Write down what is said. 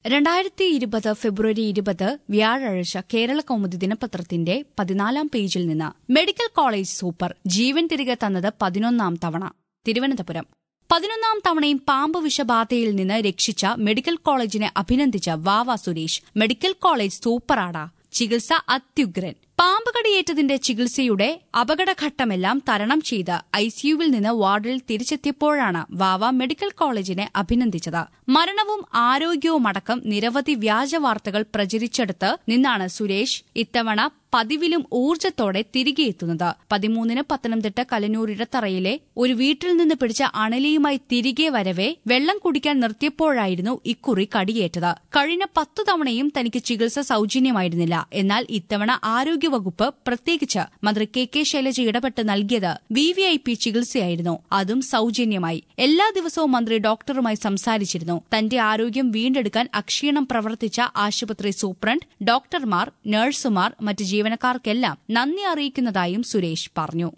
രണ്ടായിരത്തി ഇരുപത് ഫെബ്രുവരി ഇരുപത് വ്യാഴാഴ്ച കേരള കൗമുദി ദിനപത്രത്തിന്റെ പതിനാലാം പേജിൽ നിന്ന് മെഡിക്കൽ കോളേജ് സൂപ്പർ ജീവൻ തിരികെ തന്നത് പതിനൊന്നാം തവണ തിരുവനന്തപുരം പതിനൊന്നാം തവണയും പാമ്പ് വിഷബാധയിൽ നിന്ന് രക്ഷിച്ച മെഡിക്കൽ കോളേജിനെ അഭിനന്ദിച്ച വാവ സുരേഷ് മെഡിക്കൽ കോളേജ് സൂപ്പറാടാ ചികിത്സ അത്യുഗ്രൻ പാമ്പ് കടിയേറ്റതിന്റെ ചികിത്സയുടെ അപകടഘട്ടമെല്ലാം തരണം ചെയ്ത് ഐസിയുവിൽ നിന്ന് വാർഡിൽ തിരിച്ചെത്തിയപ്പോഴാണ് വാവ മെഡിക്കൽ കോളേജിനെ അഭിനന്ദിച്ചത് മരണവും ആരോഗ്യവുമടക്കം നിരവധി വ്യാജ വാർത്തകൾ പ്രചരിച്ചെടുത്ത് നിന്നാണ് സുരേഷ് ഇത്തവണ പതിവിലും ഊർജത്തോടെ തിരികെ എത്തുന്നത് പതിമൂന്നിന് പത്തനംതിട്ട കലനൂർ ഇടത്തറയിലെ ഒരു വീട്ടിൽ നിന്ന് പിടിച്ച അണലിയുമായി തിരികെ വരവെ വെള്ളം കുടിക്കാൻ നിർത്തിയപ്പോഴായിരുന്നു ഇക്കുറി കടിയേറ്റത് കഴിഞ്ഞ പത്തു തവണയും തനിക്ക് ചികിത്സ സൌജന്യമായിരുന്നില്ല എന്നാൽ ഇത്തവണ ആരോഗ്യവകുപ്പ് പ്രത്യേകിച്ച് മന്ത്രി കെ കെ ശൈലജ ഇടപെട്ട് നൽകിയത് വി വി ഐ പി ചികിത്സയായിരുന്നു അതും സൌജന്യമായി എല്ലാ ദിവസവും മന്ത്രി ഡോക്ടറുമായി സംസാരിച്ചിരുന്നു തന്റെ ആരോഗ്യം വീണ്ടെടുക്കാൻ അക്ഷീണം പ്രവർത്തിച്ച ആശുപത്രി സൂപ്രണ്ട് ഡോക്ടർമാർ നഴ്സുമാർ മറ്റ് ജീവനക്കാർക്കെല്ലാം നന്ദി അറിയിക്കുന്നതായും സുരേഷ് പറഞ്ഞു